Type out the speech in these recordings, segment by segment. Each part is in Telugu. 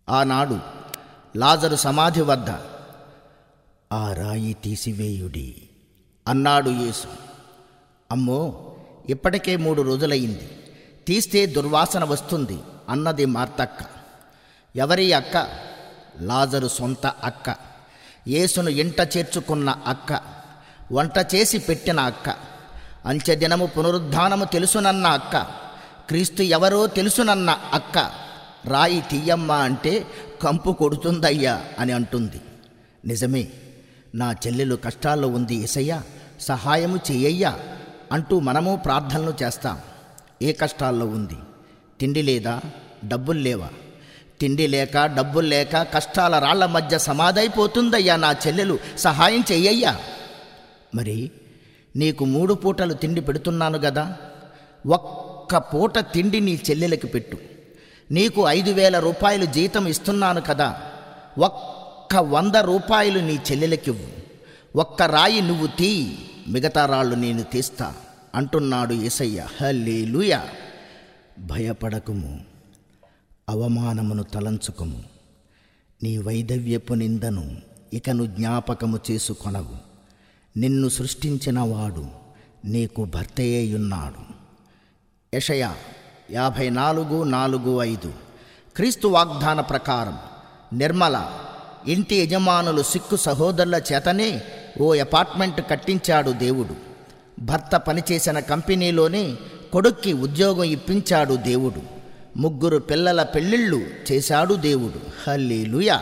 ఆనాడు లాజరు సమాధి వద్ద ఆ రాయి తీసివేయుడి అన్నాడు యేసు అమ్మో ఇప్పటికే మూడు రోజులయ్యింది తీస్తే దుర్వాసన వస్తుంది అన్నది మార్తక్క ఎవరి అక్క లాజరు సొంత అక్క యేసును ఇంట చేర్చుకున్న అక్క వంట చేసి పెట్టిన అక్క అంచెదినము పునరుద్ధానము తెలుసునన్న అక్క క్రీస్తు ఎవరో తెలుసునన్న అక్క రాయి తీయమ్మ అంటే కంపు కొడుతుందయ్యా అని అంటుంది నిజమే నా చెల్లెలు కష్టాల్లో ఉంది ఏసయ్యా సహాయము చెయ్యయ్యా అంటూ మనము ప్రార్థనలు చేస్తాం ఏ కష్టాల్లో ఉంది తిండి లేదా డబ్బులు లేవా తిండి లేక డబ్బులు లేక కష్టాల రాళ్ల మధ్య సమాధైపోతుందయ్యా నా చెల్లెలు సహాయం చెయ్యయ్యా మరి నీకు మూడు పూటలు తిండి పెడుతున్నాను గదా ఒక్క పూట తిండి నీ చెల్లెలకి పెట్టు నీకు ఐదు వేల రూపాయలు జీతం ఇస్తున్నాను కదా ఒక్క వంద రూపాయలు నీ చెల్లెలకివ్వు ఒక్క రాయి నువ్వు తీ మిగతా రాళ్ళు నేను తీస్తా అంటున్నాడు యేసయ్య హల్లేలుయా భయపడకుము అవమానమును తలంచుకుము నీ వైదవ్యపు నిందను ఇకను జ్ఞాపకము చేసుకొనవు నిన్ను సృష్టించిన వాడు నీకు భర్తయ్యున్నాడు యషయ యాభై నాలుగు నాలుగు ఐదు క్రీస్తు వాగ్దాన ప్రకారం నిర్మల ఇంటి యజమానులు సిక్కు సహోదరుల చేతనే ఓ అపార్ట్మెంట్ కట్టించాడు దేవుడు భర్త పనిచేసిన కంపెనీలోనే కొడుక్కి ఉద్యోగం ఇప్పించాడు దేవుడు ముగ్గురు పిల్లల పెళ్ళిళ్ళు చేశాడు దేవుడు హల్లేలుయా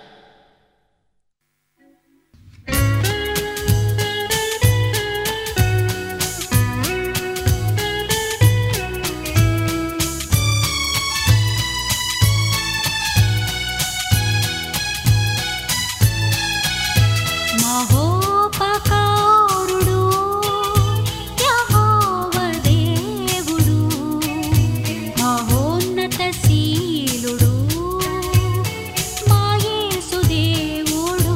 మహోపకారుడు యెహోవ దేవుడు మహోన్నత శీలుడు మా యేసు దేవుడు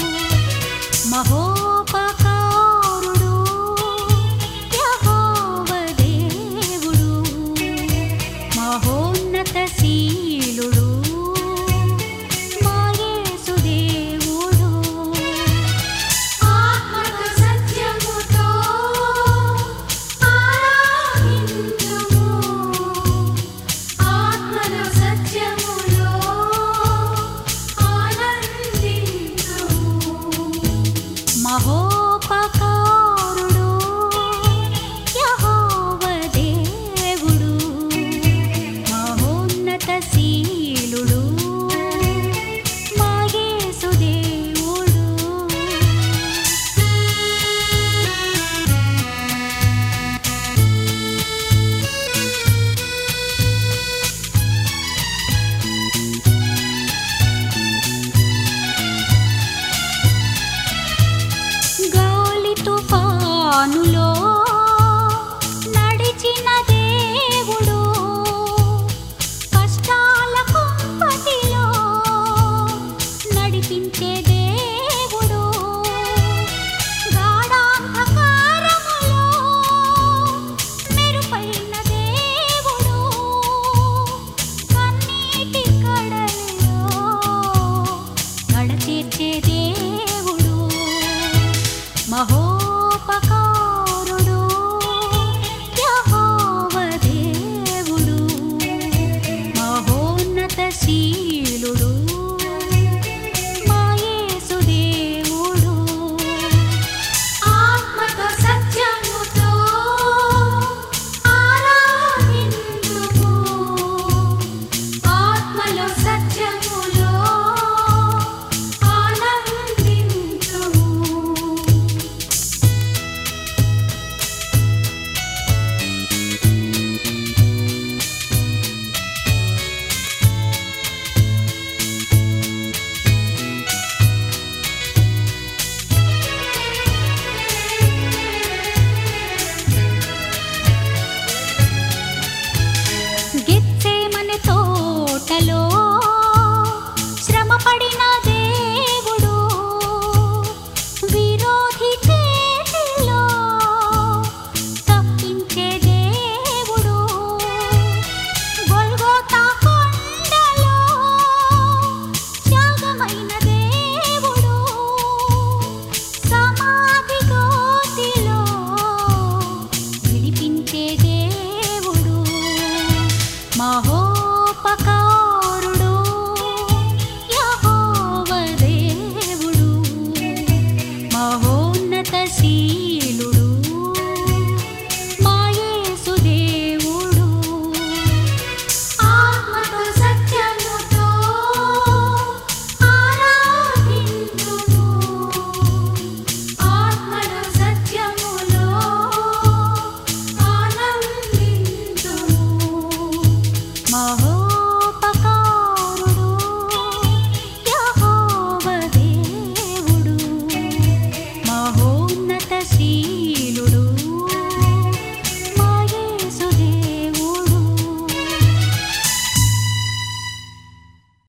మహోపకారుడు యెహోవ దేవుడు మహోన్నత శీలుడు మా యేసు దేవుడు ఆత్మక సత్యముతో ఆరాధించుము ఆత్మన సత్యములో ఆనందించుము మహోపకారుడు యెహోవ దేవుడు మహోన్నత శీలుడు మా యేసు దేవుడు గాలి తుఫానులో నడిచిన దేవుడు కష్టాల కుంపటిలో నడిపించే